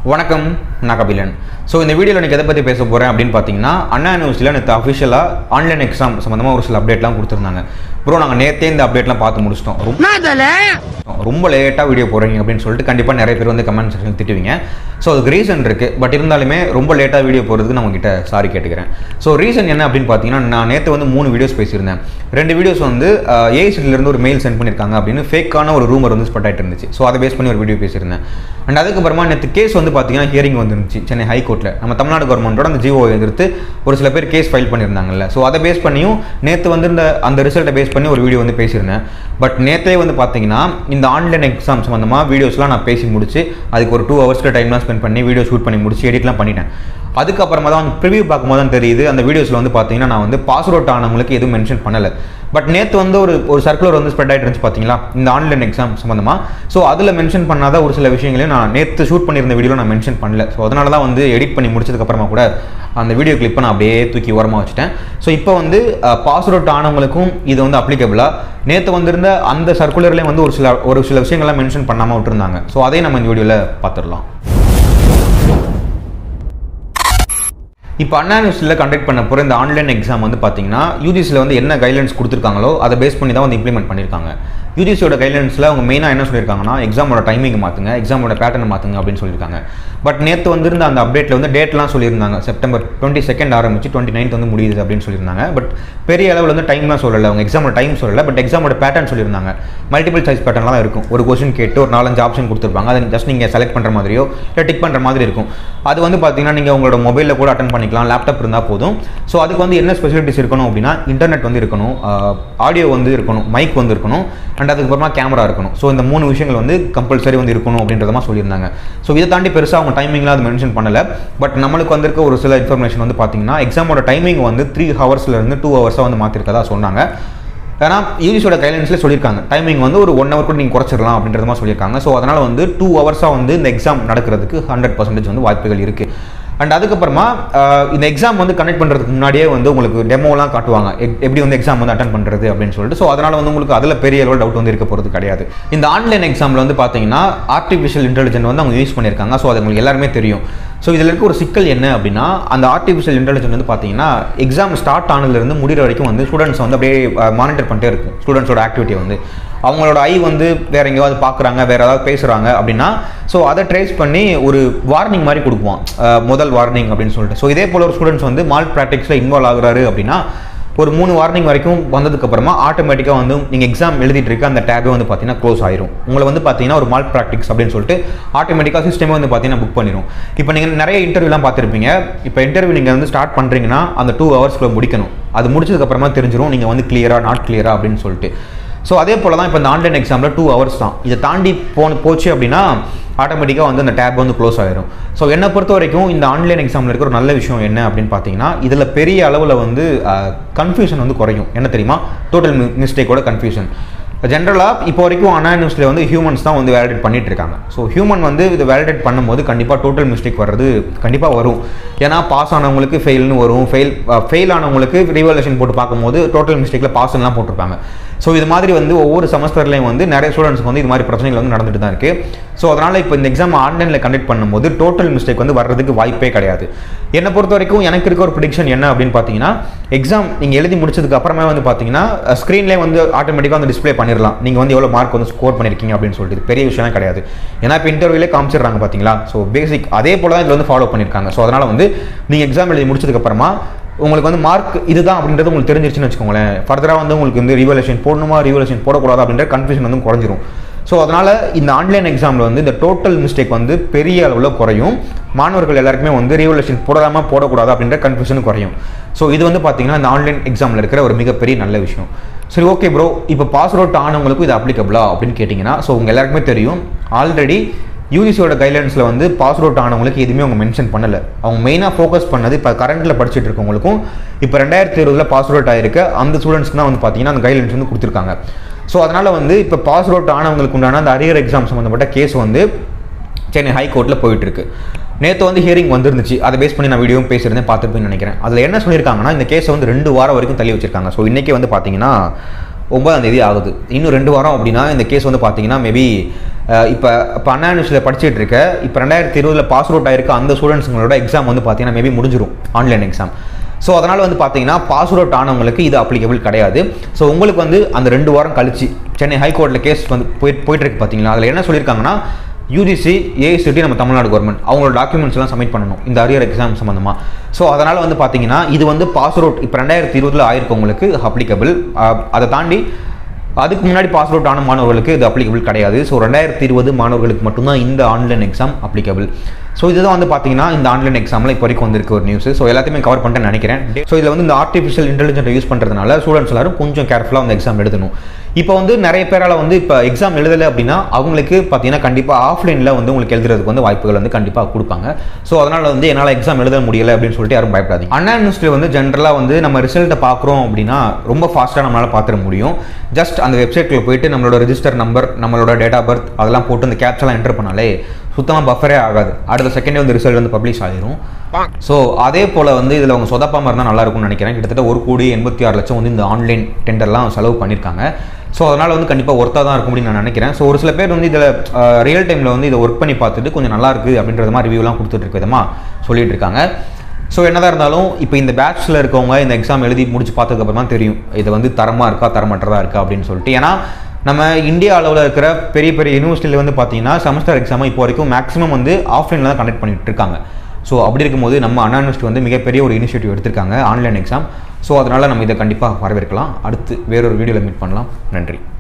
வணக்கம் நான் கபிலன் ஸோ இந்த வீடியோவில் எனக்கு எதை பற்றி பேச போகிறேன் அப்படின்னு பார்த்தீங்கன்னா அண்ணா யூனிவர்சிட்டியில் நேற்று அஃபிஷியலாக ஆன்லைன் எக்ஸாம் சம்மந்தமாக ஒரு சில அப்டேட்லாம் கொடுத்துருந்தாங்க ப்ரோ நாங்கள் நேற்றே இந்த அப்டேட்லாம் பார்த்து முடிச்சிட்டோம் ரொம்ப ரொம்ப லேட்டாக வீடியோ போடுறீங்க அப்படின்னு சொல்லிட்டு கண்டிப்பாக நிறைய பேர் வந்து கமெண்ட் செக்ஷன் திட்டுவீங்க ஸோ அதுக்கு ரீசன் இருக்குது பட் இருந்தாலுமே ரொம்ப லேட்டாக வீடியோ போகிறதுக்கு நான் உங்ககிட்ட சாரி கேட்டுக்கிறேன் ஸோ ரீசன் என்ன அப்படின்னு பார்த்தீங்கன்னா நான் நேற்று வந்து மூணு வீடியோஸ் பேசியிருந்தேன் ரெண்டு வீடியோஸ் வந்து ஏஐசிட்டிலேருந்து ஒரு மெயில் சென்ட் பண்ணியிருக்காங்க அப்படின்னு ஃபேக்கான ஒரு ரூமர் வந்து ஸ்பெட் ஆகிட்டு இருந்துச்சு ஸோ அதை பேஸ் பண்ணி ஒரு வீடியோ பேசியிருந்தேன் அண்ட் அதுக்கப்புறமா நேற்று கேஸ் வந்து பார்த்தீங்கன்னா ஹியரிங் வந்துருந்துச்சு சென்னை ஹைகோர்ட்டில் நம்ம தமிழ்நாடு கவர்மெண்ட்டோட அந்த ஜிஓ எதிர்த்து ஒரு சில பேர் கேஸ் ஃபைல் பண்ணியிருந்தாங்கல்ல ஸோ அதை பேஸ் பண்ணியும் நேற்று வந்து இந்த அந்த ரிசல்ட்டை பேஸ் பண்ணி ஒரு வீடியோ வந்து பேசியிருந்தேன் பட் நேற்றே வந்து பார்த்தீங்கன்னா இந்த ஆன்லைன் எக்ஸாம் சம்மந்தமாக வீடியோஸ்லாம் நான் பேசி முடிச்சு அதுக்கு ஒரு டூ ஹவர்ஸ்க்கு டைம்லாம் ஸ்பெண்ட் பண்ணி வீடியோ ஷூட் பண்ணி முடிச்சு எடிட்லாம் பண்ணிட்டேன் அதுக்கப்புறமா தான் ப்ரிவியூ பார்க்கும்போது தான் தெரியுது அந்த வீடியோஸில் வந்து பார்த்தீங்கன்னா நான் வந்து பாஸ் அவுட் ஆனவங்களுக்கு எதுவும் மென்ஷன் பண்ணலை பட் நேற்று வந்து ஒரு ஒரு சர்க்குலர் வந்து ஸ்ப்ரெட் ஆகிட்டு இருந்துச்சு பார்த்தீங்களா இந்த ஆன்லைன் எக்ஸாம் சம்மந்தமாக ஸோ அதில் மென்ஷன் பண்ணாத ஒரு சில விஷயங்களையும் நான் நேற்று ஷூட் பண்ணியிருந்த வீடியோவில் நான் மென்ஷன் பண்ணல ஸோ அதனால தான் வந்து எடிட் பண்ணி முடிச்சதுக்கப்புறமா கூட அந்த வீடியோ கிளிப்பை நான் அப்படியே தூக்கி ஓரமாக வச்சுட்டேன் ஸோ இப்போ வந்து பாஸ் அவுட் ஆனவங்களுக்கும் இது வந்து அப்ளிகபிளாக நேற்று வந்திருந்த அந்த சர்க்குலர்லேயும் வந்து ஒரு சில ஒரு சில விஷயங்கள்லாம் மென்ஷன் பண்ணாமல் விட்டுருந்தாங்க ஸோ அதையும் நம்ம இந்த வீடியோவில் பார்த்துடலாம் இப்போ அண்ணா யூனிவர்சிட்டியில் கண்டக்ட் பண்ண போகிற இந்த ஆன்லைன் எக்ஸாம் வந்து பார்த்தீங்கன்னா யூஜிசியில் வந்து என்ன கைட்லைன்ஸ் கொடுத்துருக்காங்களோ அதை பேஸ் பண்ணி தான் வந்து இம்ப்ளிமெண்ட் பண்ணியிருக்காங்க யூஜிசியோட கைட்லைன்ஸில் அவங்க மெயினாக என்ன சொல்லியிருக்காங்கன்னா எக்ஸாமோட டைமிங் மாற்றுங்க எக்ஸாமோட பேட்டர்ன் மாற்றுங்க அப்படின்னு சொல்லியிருக்காங்க பட் நேற்று வந்திருந்த அந்த அப்டேட்டில் வந்து டேட்லாம் சொல்லியிருந்தாங்க செப்டம்பர் டுவெண்ட்டி செகண்ட் ஆரம்பிச்சு டுவெண்ட்டி நைன்த் வந்து முடியுது அப்படின்னு சொல்லியிருந்தாங்க பட் பெரிய அளவில் வந்து டைம்லாம் சொல்லலை அவங்க எக்ஸாமோட டைம் சொல்லலை பட் எக்ஸாமோட பேட்டர்ன் சொல்லியிருந்தாங்க மல்டிபிள் சாய்ஸ் பேட்டர்ன்லாம் இருக்கும் ஒரு கொஸ்டின் கேட்டு ஒரு நாலஞ்சு ஆப்ஷன் கொடுத்துருப்பாங்க அதை ஜஸ்ட் நீங்கள் செலக்ட் பண்ணுற மாதிரியோ இல்லை டிக் பண்ணுற மாதிரி இருக்கும் அது வந்து பார்த்தீங்கன்னா நீங்கள் உங்களோட மொபைலில் கூட அட்டன் பண்ணிக்கலாம் லேப்டாப் இருந்தால் போதும் ஸோ அதுக்கு வந்து என்ன ஸ்பெசிலிட்டிஸ் இருக்கணும் அப்படின்னா இன்டர்நெட் வந்து இருக்கணும் ஆடியோ வந்து இருக்கணும் மைக் வந்து இருக்கணும் அண்ட் அதுக்கப்புறமா கேமரா இருக்கணும் ஸோ இந்த மூணு விஷயங்கள் வந்து கம்பல்சரி வந்து இருக்கணும் அப்படின்றத சொல்லியிருந்தாங்க ஸோ இதை தாண்டி பெருசாக அவங்க டைமிங்லாம் அது மென்ஷன் பண்ணலை பட் நம்மளுக்கு வந்திருக்க ஒரு சில இன்ஃபர்மேஷன் வந்து பார்த்தீங்கன்னா எக்ஸாமோட டைமிங் வந்து த்ரீ ஹவர்ஸ்லேருந்து டூ ஹவர்ஸாக வந்து மாற்றிருக்கதா சொன்னாங்க ஏன்னா யூனிஸோட கைட்லைன்ஸில் சொல்லியிருக்காங்க டைமிங் வந்து ஒரு ஒன் ஹவர் கூட நீங்கள் குறைச்சிடலாம் அப்படின்றது மாதிரி சொல்லியிருக்காங்க ஸோ அதனால் வந்து டூ ஹவர்ஸாக வந்து இந்த எக்ஸாம் நடக்கிறதுக்கு ஹண்ட்ரட் பர்சன்டேஜ் வந்து வாய்ப்புகள் இருக்குது அண்ட் அதுக்கப்புறமா இந்த எக்ஸாம் வந்து கனெக்ட் பண்ணுறதுக்கு முன்னாடியே வந்து உங்களுக்கு டெமோலாம் காட்டுவாங்க எப்படி வந்து எக்ஸாம் வந்து அட்டன் பண்ணுறது அப்படின்னு சொல்லிட்டு ஸோ அதனால் வந்து உங்களுக்கு அதில் பெரிய அளவில் டவுட் வந்து இருக்க போகிறது கிடையாது இந்த ஆன்லைன் எக்ஸாமில் வந்து பார்த்தீங்கன்னா ஆர்டிஃபிஷியல் இன்டெலிஜென்ட் வந்து அவங்க யூஸ் பண்ணியிருக்காங்க ஸோ அது உங்களுக்கு எல்லாருமே தெரியும் ஸோ இதில் இருக்க ஒரு சிக்கல் என்ன அப்படின்னா அந்த ஆர்டிஃபிஷியல் இன்டெலிஜென்ட் வந்து பார்த்தீங்கன்னா எக்ஸாம் ஸ்டார்ட் ஆனதுலேருந்து முடிகிற வரைக்கும் வந்து ஸ்டூடெண்ட்ஸ் வந்து அப்படியே மானிட்டர் பண்ணிட்டே இருக்கும் ஸ்டூடெண்ட்ஸோட ஆக்டிவிட்டி வந்து அவங்களோட ஐ வந்து வேற எங்கேயாவது பார்க்குறாங்க வேற ஏதாவது பேசுகிறாங்க அப்படின்னா ஸோ அதை ட்ரேஸ் பண்ணி ஒரு வார்னிங் மாதிரி கொடுக்குவான் முதல் வார்னிங் அப்படின்னு சொல்லிட்டு ஸோ இதே போல் ஒரு ஸ்டூடெண்ட்ஸ் வந்து மால் ப்ராக்டிக்ஸில் இன்வால்வ் ஆகுறாரு அப்படின்னா ஒரு மூணு வார்னிங் வரைக்கும் வந்ததுக்கப்புறமா ஆட்டோமேட்டிக்காக வந்து நீங்கள் எக்ஸாம் எழுதிட்டு இருக்க அந்த டேபே வந்து பார்த்தீங்கன்னா க்ளோஸ் ஆயிரும் உங்களை வந்து பார்த்தீங்கன்னா ஒரு மால் ப்ராக்டிக்ஸ் அப்படின்னு சொல்லிட்டு ஆட்டோமேட்டிக்காக சிஸ்டமே வந்து பார்த்தீங்கன்னா புக் பண்ணிடும் இப்போ நீங்கள் நிறைய இன்டர்வியூலாம் பார்த்துருப்பீங்க இப்போ இன்டர்வியூ நீங்கள் வந்து ஸ்டார்ட் பண்ணுறீங்கன்னா அந்த டூ ஹவர்ஸ்க்குள்ள முடிக்கணும் அது முடிச்சதுக்கப்புறமா தெரிஞ்சிடும் நீங்கள் வந்து கிளியரா நாட் கிளியரா அப்படின்னு சொல்லிட்டு ஸோ அதே போல் தான் இப்போ இந்த ஆன்லைன் எக்ஸாமில் டூ ஹவர்ஸ் தான் இதை தாண்டி போன போச்சு அப்படின்னா ஆட்டோமேட்டிக்காக வந்து அந்த டேப் வந்து க்ளோஸ் ஆயிரும் ஸோ என்னை பொறுத்த வரைக்கும் இந்த ஆன்லைன் எக்ஸாமில் இருக்கிற ஒரு நல்ல விஷயம் என்ன அப்படின்னு பார்த்தீங்கன்னா இதில் பெரிய அளவில் வந்து கன்ஃபியூஷன் வந்து குறையும் என்ன தெரியுமா டோட்டல் மிஸ்டேக்கோட கன்ஃபியூஷன் ஜென்ரலாக இப்போ வரைக்கும் அண்ணா யூனிவர்சிட்டியில் வந்து ஹியூமன்ஸ் தான் வந்து வேலிடேட் பண்ணிட்டு இருக்காங்க ஸோ ஹியூமன் வந்து இது வேலிடேட் பண்ணும்போது கண்டிப்பாக டோட்டல் மிஸ்டேக் வர்றது கண்டிப்பாக வரும் ஏன்னா பாஸ் ஆனவங்களுக்கு ஃபெயில்னு வரும் ஃபெயில் ஃபெயில் ஆனவங்களுக்கு ரிவல்யூஷன் போட்டு பார்க்கும்போது டோட்டல் மிஸ்டேக்கில் பாஸ்லாம் போட்டிருப்பாங்க ஸோ இது மாதிரி வந்து ஒவ்வொரு செமஸ்டர்லையும் வந்து நிறைய ஸ்டூடெண்ட்ஸ்க்கு வந்து இது மாதிரி பிரச்சனைகள் வந்து நடந்துட்டு தான் இருக்குது ஸோ அதனால் இப்போ இந்த எக்ஸாம் ஆன்லைனில் கண்டக்ட் பண்ணும்போது டோட்டல் மிஸ்டேக் வந்து வர்றதுக்கு வாய்ப்பே கிடையாது என்னை பொறுத்த வரைக்கும் எனக்கு இருக்க ஒரு ப்ரிடிக்ஷன் என்ன அப்படின்னு பார்த்தீங்கன்னா எக்ஸாம் நீங்கள் எழுதி முடிச்சதுக்கு அப்புறமே வந்து பார்த்தீங்கன்னா ஸ்க்ரீன்லேயே வந்து ஆட்டோமேட்டிக்காக வந்து டிஸ்பிளே பண்ணிடலாம் நீங்கள் வந்து எவ்வளோ மார்க் வந்து ஸ்கோர் பண்ணியிருக்கீங்க அப்படின்னு சொல்லிட்டு பெரிய விஷயம் கிடையாது ஏன்னா இப்போ இன்டர்வியூலே காமிச்சிடுறாங்க பார்த்தீங்களா ஸோ பேசிக் அதே போல தான் இதில் வந்து ஃபாலோ பண்ணியிருக்காங்க ஸோ அதனால் வந்து நீங்கள் எக்ஸாம் எழுதி முடிச்சதுக்கப்புறமா உங்களுக்கு வந்து மார்க் இதுதான் அப்படின்றது உங்களுக்கு தெரிஞ்சிருச்சுன்னு வச்சுக்கோங்களேன் ஃபர்தராக வந்து உங்களுக்கு வந்து ரிவலேஷன் போடணுமா ரிவலேஷன் போடக்கூடாது அப்படின்ற கன்ஃபியூஷன் வந்து குறைஞ்சிரும் ஸோ அதனால் இந்த ஆன்லைன் எக்ஸாமில் வந்து இந்த டோட்டல் மிஸ்டேக் வந்து பெரிய அளவில் குறையும் மாணவர்கள் எல்லாருக்குமே வந்து ரிவலேஷன் போடலாமா போடக்கூடாது அப்படின்ற கன்ஃபியூஷன் குறையும் ஸோ இது வந்து பார்த்தீங்கன்னா இந்த ஆன்லைன் எக்ஸாமில் இருக்கிற ஒரு மிகப்பெரிய நல்ல விஷயம் சரி ஓகே ப்ரோ இப்போ பாஸ் அவுட் ஆனவங்களுக்கும் இது அப்ளிகபிளா அப்படின்னு கேட்டிங்கன்னா ஸோ உங்கள் எல்லாருக்குமே தெரியும் ஆல்ரெடி யூஜிசியோட கைட்லைன்ஸில் வந்து பாஸ் அவுட் ஆனவங்களுக்கு எதுவுமே அவங்க மென்ஷன் பண்ணலை அவங்க மெயினாக ஃபோக்கஸ் பண்ணது இப்போ கரண்ட்டில் படிச்சுட்டு இருக்கவங்களுக்கும் இப்போ ரெண்டாயிரத்தி இருபதில் பாஸ் அவுட் ஆயிருக்க அந்த ஸ்டூடெண்ட்ஸ்க்கு தான் வந்து பார்த்தீங்கன்னா அந்த கைட்லைன்ஸ் வந்து கொடுத்துருக்காங்க ஸோ அதனால் வந்து இப்போ பாஸ் அவுட் ஆனவங்களுக்கு உண்டான அந்த அரியர் எக்ஸாம் சம்மந்தப்பட்ட கேஸ் வந்து சென்னை ஹைகோர்ட்டில் போயிட்டுருக்கு நேற்று வந்து ஹியரிங் வந்துருந்துச்சு அதை பேஸ் பண்ணி நான் வீடியோவும் பேசியிருந்தேன் பார்த்துருப்பேன்னு நினைக்கிறேன் அதில் என்ன சொல்லியிருக்காங்கன்னா இந்த கேஸை வந்து ரெண்டு வாரம் வரைக்கும் தள்ளி வச்சிருக்காங்க ஸோ இன்றைக்கி வந்து பார்த்தீங்கன்னா ஒன்பதாம் தேதி ஆகுது இன்னும் ரெண்டு வாரம் அப்படின்னா இந்த கேஸ் வந்து பார்த்தீங்கன்னா மேபி இப்போ இப்போ அண்ணா யூனிவர்சிட்டியில் படிச்சுட்டு இருக்க இப்போ ரெண்டாயிரத்தி இருபதில் பாஸ் அவுட் ஆயிருக்க அந்த ஸ்டூடெண்ட்ஸுங்களோட எக்ஸாம் வந்து பார்த்தீங்கன்னா மேபி முடிஞ்சிடும் ஆன்லைன் எக்ஸாம் ஸோ அதனால் வந்து பார்த்தீங்கன்னா பாஸ் அவுட் ஆனவங்களுக்கு இது அப்ளிகபிள் கிடையாது ஸோ உங்களுக்கு வந்து அந்த ரெண்டு வாரம் கழிச்சு சென்னை ஹைகோர்ட்டில் கேஸ் வந்து போயிட்டு போயிட்டு இருக்கு பார்த்தீங்களா அதில் என்ன சொல்லியிருக்காங்கன்னா யூஜிசி ஏஐசிடி நம்ம தமிழ்நாடு கவர்மெண்ட் அவங்களோட டாக்குமெண்ட்ஸ் எல்லாம் சப்மிட் பண்ணணும் இந்த அரியர் எக்ஸாம் சம்மந்தமாக ஸோ அதனால் வந்து பார்த்தீங்கன்னா இது வந்து பாஸ் அவுட் இப்போ ரெண்டாயிரத்தி இருபதில் ஆயிருக்கவங்களுக்கு அப்ளிகபிள் அதை தாண்டி அதுக்கு முன்னாடி பாஸ் அவுட் ஆன மாணவர்களுக்கு இது அப்ளிகபிள் கிடையாது ஸோ ரெண்டாயிரத்தி இருபது மாணவர்களுக்கு மட்டும்தான் இந்த ஆன்லைன் எக்ஸாம் அப்ளிகபிள் ஸோ இதுதான் வந்து பார்த்தீங்கன்னா இந்த ஆன்லைன் எக்ஸாமில் இப்போ வரைக்கும் வந்திருக்கு ஒரு நியூஸ் ஸோ எல்லாத்தையுமே கவர் பண்ணிட்டேன்னு நினைக்கிறேன் ஸோ இதில் வந்து இந்த ஆர்டிஃபிஷியல் இன்டெலிஜென்ட் யூஸ் பண்ணுறதுனால ஸ்டூடெண்ட்ஸ் எல்லாரும் கொஞ்சம் கேர்ஃபுல்லாக அந்த எக்ஸாம் எழுதணும் இப்போ வந்து நிறைய பேரால் வந்து இப்போ எக்ஸாம் எழுதலை அப்படின்னா அவங்களுக்கு பார்த்தீங்கன்னா கண்டிப்பாக ஆஃப்லைனில் வந்து உங்களுக்கு எழுதுறதுக்கு வந்து வாய்ப்புகள் வந்து கண்டிப்பாக கொடுப்பாங்க ஸோ அதனால் வந்து என்னால் எக்ஸாம் எழுத முடியலை அப்படின்னு சொல்லிட்டு யாரும் பயப்படாதீங்க அண்ணா யூனிவர்சிட்டி வந்து ஜென்ரலாக வந்து நம்ம ரிசல்ட்டை பார்க்குறோம் அப்படின்னா ரொம்ப ஃபாஸ்ட்டாக நம்மளால் பார்த்துட முடியும் ஜஸ்ட் அந்த வெப்சைட்டில் போயிட்டு நம்மளோட ரெஜிஸ்டர் நம்பர் நம்மளோட டேட் ஆஃப் பர்த் அதெல்லாம் போட்டு அந்த கேப்ஸ்லாம் என்டர் பண்ணாலே சுத்தமாக பஃபரே ஆகாது அடுத்த செகண்டே வந்து ரிசல்ட் வந்து பப்ளிஷ் ஆகிரும் ஸோ அதே போல் வந்து இதில் அவங்க சொதப்பாமல் இருந்தால் நல்லா இருக்கும்னு நினைக்கிறேன் கிட்டத்தட்ட ஒரு கோடி எண்பத்தி ஆறு லட்சம் வந்து இந்த ஆன்லைன் டெண்டர்லாம் செலவு பண்ணியிருக்காங்க ஸோ அதனால் வந்து கண்டிப்பாக ஒர்த்தாக தான் இருக்கும் அப்படின்னு நான் நினைக்கிறேன் ஸோ ஒரு சில பேர் வந்து இதில் ரியல் டைமில் வந்து இதை ஒர்க் பண்ணி பார்த்துட்டு கொஞ்சம் நல்லா இருக்குது அப்படின்றது மாதிரி ரிவ்யூலாம் கொடுத்துட்டு இருக்க விதமாக சொல்லிட்டு இருக்காங்க ஸோ என்னதான் இருந்தாலும் இப்போ இந்த பேட்ச்சில் இருக்கவங்க இந்த எக்ஸாம் எழுதி முடிச்சு பார்த்ததுக்கப்புறமா தெரியும் இது வந்து தரமாக இருக்கா தரமற்றதா இருக்கா அப்படின்னு சொல்லிட்டு ஏன்னா நம்ம இந்தியா அளவில் இருக்கிற பெரிய பெரிய யூனிவர்சிட்டியில் வந்து பார்த்தீங்கன்னா செமஸ்டர் எக்ஸாமை இப்போ வரைக்கும் மேக்ஸிமம் வந்து ஆஃப்லைனில் தான் கண்டக்ட் பண்ணிட்டு இருக்காங்க ஸோ அப்படி இருக்கும்போது நம்ம அண்ணா யூனிவர்சிட்டி வந்து மிகப்பெரிய ஒரு இனிஷியேட்டிவ் எடுத்திருக்காங்க ஆன்லைன் எக்ஸாம் ஸோ அதனால் நம்ம இதை கண்டிப்பாக வரவேற்கலாம் அடுத்து வேறொரு வீடியோவில் மீட் பண்ணலாம் நன்றி